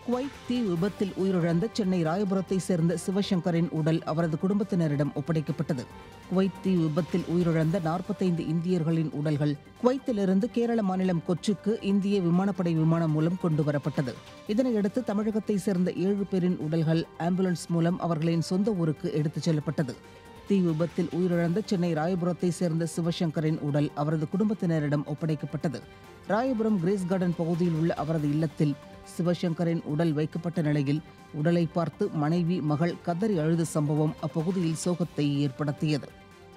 Kuwait தீ விபத்தில் உயிரிழந்த சென்னை ராயபுரத்தை சேர்ந்த சிவசங்கரின் உடல் அவரது குடும்பத்தினரிடம் ஒப்படைக்கப்பட்டது குவைத் தீ விபத்தில் உயிரிழந்த நாற்பத்தைந்து இந்தியர்களின் உடல்கள் குவைத்திலிருந்து கேரள மாநிலம் கொச்சிக்கு இந்திய விமானப்படை விமானம் மூலம் கொண்டு வரப்பட்டது இதனையடுத்து தமிழகத்தை சேர்ந்த ஏழு பேரின் உடல்கள் ஆம்புலன்ஸ் மூலம் அவர்களின் சொந்த ஊருக்கு எடுத்துச் செல்லப்பட்டது தீ விபத்தில் உயிரிழந்த சென்னை ராயபுரத்தை சேர்ந்த சிவசங்கரின் உடல் அவரது குடும்பத்தினரிடம் ஒப்படைக்கப்பட்டது ராயபுரம் கிரேஸ் கார்டன் பகுதியில் உள்ள அவரது இல்லத்தில் சிவசங்கரின் உடல் வைக்கப்பட்ட நிலையில் உடலை பார்த்து மனைவி மகள் கதறி அழுத சம்பவம் அப்பகுதியில் சோகத்தை ஏற்படுத்தியது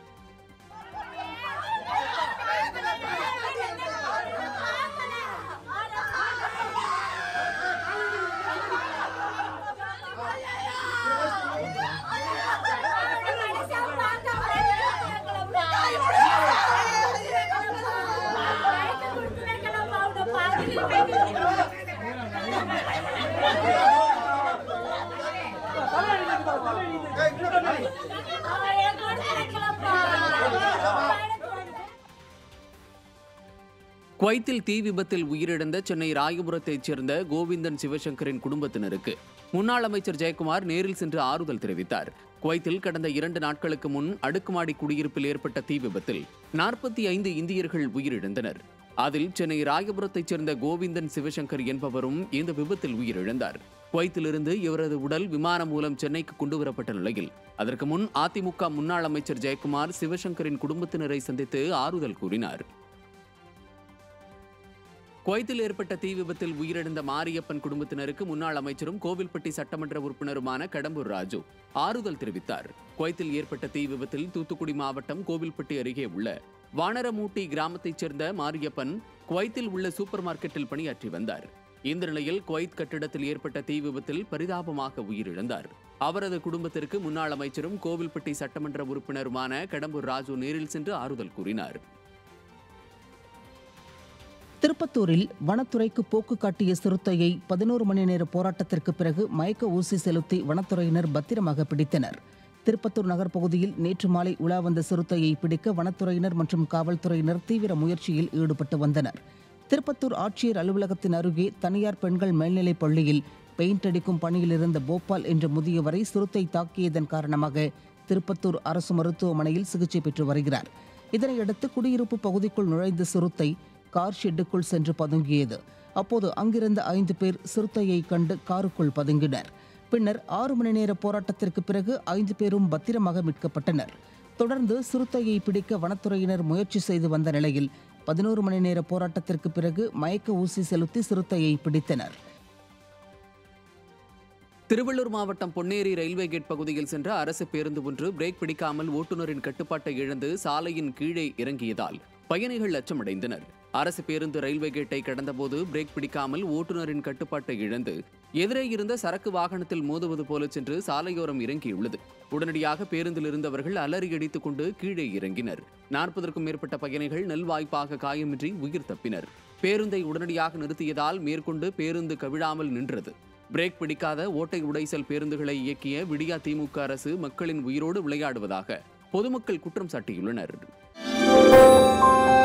குவைத்தில் தீ விபத்தில் உயிரிழந்த சென்னை ராயபுரத்தைச் சேர்ந்த கோவிந்தன் சிவசங்கரின் குடும்பத்தினருக்கு முன்னாள் அமைச்சர் ஜெயக்குமார் நேரில் சென்று ஆறுதல் தெரிவித்தார் குவைத்தில் கடந்த இரண்டு நாட்களுக்கு முன் அடுக்குமாடி குடியிருப்பில் ஏற்பட்ட தீ விபத்தில் நாற்பத்தி ஐந்து இந்தியர்கள் உயிரிழந்தனர் அதில் சென்னை ராயபுரத்தைச் சேர்ந்த கோவிந்தன் சிவசங்கர் என்பவரும் இந்த விபத்தில் உயிரிழந்தார் குவைத்திலிருந்து இவரது உடல் விமானம் மூலம் சென்னைக்கு கொண்டுவரப்பட்ட நிலையில் அதற்கு முன் அதிமுக முன்னாள் அமைச்சர் ஜெயக்குமார் சிவசங்கரின் குடும்பத்தினரை சந்தித்து ஆறுதல் கூறினார் குவைத்தில் ஏற்பட்ட தீ விபத்தில் உயிரிழந்த மாரியப்பன் குடும்பத்தினருக்கு முன்னாள் அமைச்சரும் கோவில்பட்டி சட்டமன்ற உறுப்பினருமான கடம்பூர் ராஜு ஆறுதல் தெரிவித்தார் குவைத்தில் ஏற்பட்ட தீ விபத்தில் தூத்துக்குடி மாவட்டம் கோவில்பட்டி அருகே உள்ள வானரமூட்டி கிராமத்தைச் சேர்ந்த மாரியப்பன் குவைத்தில் உள்ள சூப்பர் மார்க்கெட்டில் பணியாற்றி வந்தார் இந்த நிலையில் குவைத் கட்டிடத்தில் ஏற்பட்ட தீ விபத்தில் பரிதாபமாக உயிரிழந்தார் அவரது குடும்பத்திற்கு முன்னாள் அமைச்சரும் கோவில்பட்டி சட்டமன்ற உறுப்பினருமான கடம்பூர் ராஜு நேரில் சென்று ஆறுதல் கூறினார் திருப்பத்தூரில் வனத்துறைக்கு போக்கு காட்டிய சிறுத்தையை பதினோரு மணி நேர போராட்டத்திற்கு பிறகு மயக்க ஊசி செலுத்தி வனத்துறையினர் பத்திரமாக பிடித்தனர் திருப்பத்தூர் நகர் பகுதியில் நேற்று மாலை உலா வந்த சிறுத்தையை பிடிக்க வனத்துறையினர் மற்றும் காவல்துறையினர் தீவிர முயற்சியில் ஈடுபட்டு வந்தனர் திருப்பத்தூர் ஆட்சியர் அலுவலகத்தின் அருகே தனியார் பெண்கள் மேல்நிலைப் பள்ளியில் பெயிண்ட் அடிக்கும் பணியில் இருந்த போபால் என்ற முதியவரை சிறுத்தை தாக்கியதன் காரணமாக திருப்பத்தூர் அரசு மருத்துவமனையில் சிகிச்சை பெற்று வருகிறார் இதனையடுத்து குடியிருப்பு பகுதிக்குள் நுழைந்த சிறுத்தை கார் ஷெட்டுக்குள் சென்று பதுங்கியது அப்போது அங்கிருந்த ஐந்து பேர் சிறுத்தையை கண்டு காருக்குள் பதுங்கினர் பின்னர் ஆறு மணி நேர போராட்டத்திற்கு பிறகு ஐந்து பேரும் பத்திரமாக மீட்கப்பட்டனர் தொடர்ந்து சிறுத்தையை பிடிக்க வனத்துறையினர் முயற்சி செய்து வந்த நிலையில் பதினோரு மணி நேர போராட்டத்திற்கு பிறகு மயக்க ஊசி செலுத்தி சிறுத்தையை பிடித்தனர் திருவள்ளூர் மாவட்டம் பொன்னேரி ரயில்வே கேட் பகுதியில் சென்ற அரசு பேருந்து ஒன்று பிரேக் பிடிக்காமல் ஓட்டுநரின் கட்டுப்பாட்டை இழந்து சாலையின் கீழே இறங்கியதால் பயணிகள் அச்சமடைந்தனர் அரசு பேருந்து ரயில்வே கேட்டை கடந்தபோது பிரேக் பிடிக்காமல் ஓட்டுநரின் கட்டுப்பாட்டை இழந்து எதிரே இருந்த சரக்கு வாகனத்தில் மோதுவது போல சென்று சாலையோரம் இறங்கியுள்ளது உடனடியாக பேருந்தில் இருந்தவர்கள் அலறி அடித்துக் கொண்டு கீழே இறங்கினர் நாற்பதற்கும் மேற்பட்ட பயணிகள் நல்வாய்ப்பாக காயமின்றி உயிர் தப்பினர் பேருந்தை உடனடியாக நிறுத்தியதால் மேற்கொண்டு பேருந்து கவிழாமல் நின்றது பிரேக் பிடிக்காத ஓட்டை உடைசல் பேருந்துகளை இயக்கிய விடியா திமுக அரசு மக்களின் உயிரோடு விளையாடுவதாக பொதுமக்கள் குற்றம் சாட்டியுள்ளனர்